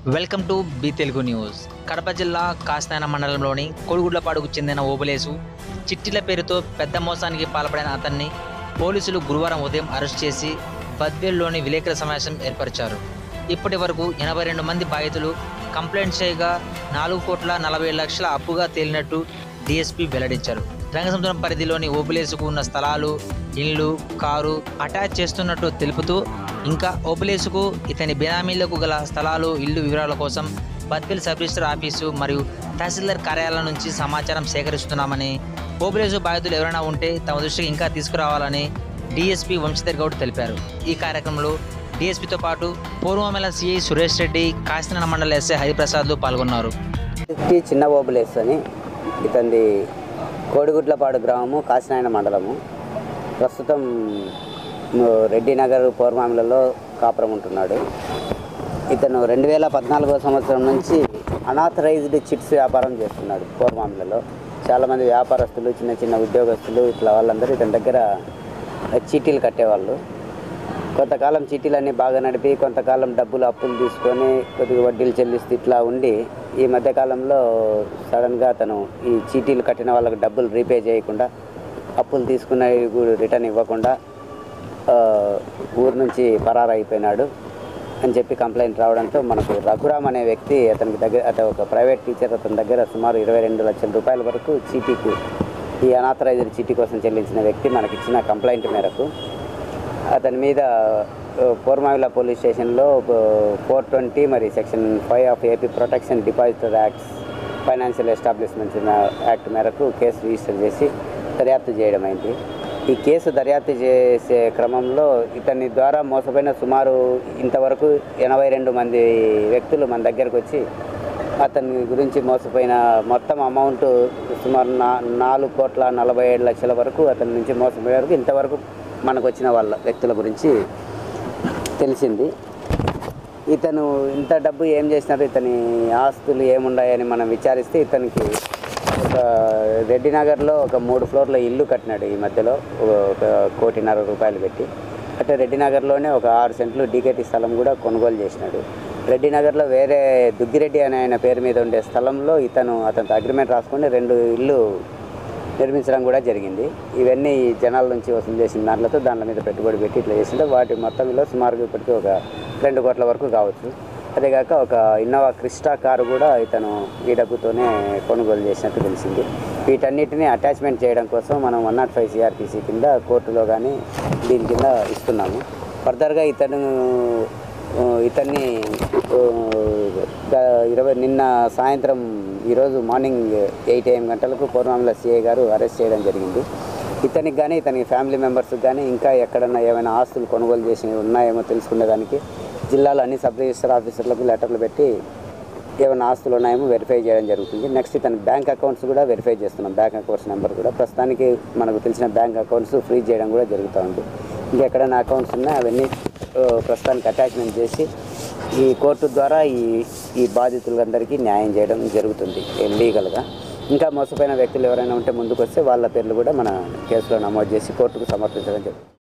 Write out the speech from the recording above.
welcome to B Telugu news Kadapa జిల్లా కాస్నాయన మండలంలోని కొడుగుడ్లపాడుకు చెందిన ఓబులేసు చిట్టిల పేరుతో పెద్ద మోసానికి పాల్పడిన అతన్ని పోలీసులు గురువారం ఉదయం అరెస్ట్ చేసి బద్వేల్లోని విలేకరుల సమావేశం ఏర్పరిచారు ఇప్పటి వరకు ఎనభై రెండు మంది బాధితులు కంప్లైంట్ చేయగా నాలుగు కోట్ల నలభై లక్షల అప్పుగా తేలినట్టు డీఎస్పీ వెల్లడించారు రంగసముద్రం పరిధిలోని ఓబులేసుకు ఉన్న స్థలాలు ఇళ్ళు కారు అటాచ్ చేస్తున్నట్టు తెలుపుతూ ఇంకా ఓబులేసుకు ఇతని బినామీలకు గల స్థలాలు ఇల్లు వివరాల కోసం బద్వేల్ సబ్ రిజిస్టర్ ఆఫీసు మరియు తహసీల్దార్ కార్యాలయం నుంచి సమాచారం సేకరిస్తున్నామని ఓబులేసు బాధితులు ఎవరైనా ఉంటే తమ దృష్టికి ఇంకా తీసుకురావాలని డీఎస్పీ వంశీధర్ గౌడ్ తెలిపారు ఈ కార్యక్రమంలో డీఎస్పీతో పాటు పూర్వమెల సిఐ సురేష్ రెడ్డి కాశీనాడ మండల ఎస్ఐ హరిప్రసాద్లు పాల్గొన్నారు టి చిన్న ఓబులేస్ అని ఇతంది కోడిగుడ్లపాడు గ్రామము కాశీనాయన మండలము ప్రస్తుతం ము- రెడ్డినగర్ పూర్వామిలలో కాపురం ఉంటున్నాడు ఇతను రెండు వేల పద్నాలుగో సంవత్సరం నుంచి అనాథరైజ్డ్ చిట్స్ వ్యాపారం చేస్తున్నాడు పూర్వామిలలో చాలామంది వ్యాపారస్తులు చిన్న చిన్న ఉద్యోగస్తులు ఇట్లా వాళ్ళందరూ ఇతని దగ్గర చీటీలు కట్టేవాళ్ళు కొంతకాలం చీటీలన్నీ బాగా నడిపి కొంతకాలం డబ్బులు అప్పులు తీసుకొని కొద్దిగా వడ్డీలు చెల్లిస్తూ ఇట్లా ఉండి ఈ మధ్యకాలంలో సడన్గా అతను ఈ చీటీలు కట్టిన వాళ్ళకి డబ్బులు రీపే చేయకుండా అప్పులు తీసుకున్నవి కూడా రిటర్న్ ఇవ్వకుండా ఆ, ఊరు నుంచి పరారైపోయినాడు అని చెప్పి కంప్లైంట్ రావడంతో మనకు రఘురామ్ అనే వ్యక్తి అతనికి దగ్గర అతను ఒక ప్రైవేట్ టీచర్ అతని దగ్గర సుమారు ఇరవై రెండు లక్షల రూపాయల వరకు చీటీకి ఈ అనాథరైజ్డ్ చీటీ కోసం చెల్లించిన వ్యక్తి మనకిచ్చిన కంప్లైంట్ మేరకు అతని మీద పూర్మావిల పోలీస్ స్టేషన్లో ఫోర్ ట్వంటీ మరి section five of AP protection depositor acts financial establishments act మేరకు కేసు రిజిస్టర్ చేసి దర్యాప్తు చేయడం అయింది ఈ కేసు దర్యాప్తు చేసే క్రమంలో ఇతని ద్వారా మోసపోయిన సుమారు ఇంతవరకు ఎనభై రెండు మంది వ్యక్తులు మన దగ్గరకు వచ్చి అతని గురించి మోసపోయిన మొత్తం అమౌంట్ సుమారు నా నాలుగు కోట్ల నలభై ఏడు లక్షల వరకు అతని నుంచి మోసపోయే వరకు ఇంతవరకు మనకు వచ్చిన వాళ్ళ వ్యక్తుల గురించి తెలిసింది ఇతను ఇంత డబ్బు ఏం చేసినారు ఇతని ఆస్తులు ఏమున్నాయని మనం విచారిస్తే ఇతనికి ఒక రెడ్డి నగర్లో ఒక మూడు ఫ్లోర్ల ఇల్లు కట్టినాడు ఈ మధ్యలో ఒక కోటిన్నర రూపాయలు పెట్టి అంటే రెడ్డి నగర్లోనే ఒక ఆరు సెంట్లు డీకేటీ స్థలం కూడా కొనుగోలు చేసినాడు రెడ్డి నగర్లో వేరే దుగ్గిరెడ్డి అనే ఆయన పేరు మీద ఉండే స్థలంలో ఇతను అతనితో అగ్రిమెంట్ రాసుకొని రెండు ఇల్లు నిర్మించడం కూడా జరిగింది ఇవన్నీ ఈ జనాల నుంచి వసూలు చేసిన దాంట్లతో దాని మీద పెట్టుబడి పెట్టి ఇట్లా చేసింటే వాటి మొత్తంలో సుమారుగా ఇప్పటికీ ఒక రెండు కోట్ల వరకు కావచ్చు అదేగాక ఒక ఇన్నోవా క్రిస్టా కారు కూడా ఇతను ఈ డబ్బుతోనే కొనుగోలు చేసినట్టు తెలిసింది వీటన్నిటిని అటాచ్మెంట్ చేయడం కోసం మనం వన్ నాట్ ఫైవ్ సిఆర్పిసి కింద కోర్టులో కానీ దీని కింద ఇస్తున్నాము ఫర్దర్గా ఇతను ఆ, ఇతన్ని ఆ, గ- ఇరవై నిన్న సాయంత్రం ఈరోజు మార్నింగ్ ఎయిట్ ఏఎం గంటలకు పూర్వంలో సిఐ గారు అరెస్ట్ చేయడం జరిగింది ఇతనికి కానీ ఇతని ఫ్యామిలీ మెంబర్స్కి కానీ ఇంకా ఎక్కడన్నా ఏమైనా ఆస్తులు కొనుగోలు చేసి ఉన్నాయేమో తెలుసుకునేదానికి జిల్లాలో అన్ని సబ్ రిజిస్టర్ ఆఫీసర్లకు లెటర్లు పెట్టి ఏమైనా ఆస్తులు ఉన్నాయేమో వెరిఫై చేయడం జరుగుతుంది నెక్స్ట్ ఇతని బ్యాంక్ అకౌంట్స్ కూడా వెరిఫై చేస్తున్నాం బ్యాంక్ అకౌంట్స్ నెంబర్ కూడా ప్రస్తుతానికి మనకు తెలిసిన బ్యాంక్ అకౌంట్స్ ఫ్రీజ్ చేయడం కూడా జరుగుతూ ఉంది ఇంకెక్కడైనా అకౌంట్స్ ఉన్నా అవన్నీ ఆ, ప్రస్తుతానికి అటాచ్మెంట్ చేసి ఈ కోర్టు ద్వారా ఈ ఈ బాధితులందరికీ న్యాయం చేయడం జరుగుతుంది లీగల్గా ఇంకా మోసపోయిన వ్యక్తులు ఎవరైనా ఉంటే ముందుకు వస్తే వాళ్ళ పేర్లు కూడా మన కేసులో నమోదు చేసి కోర్టుకు సమర్పించడం జరుగుతుంది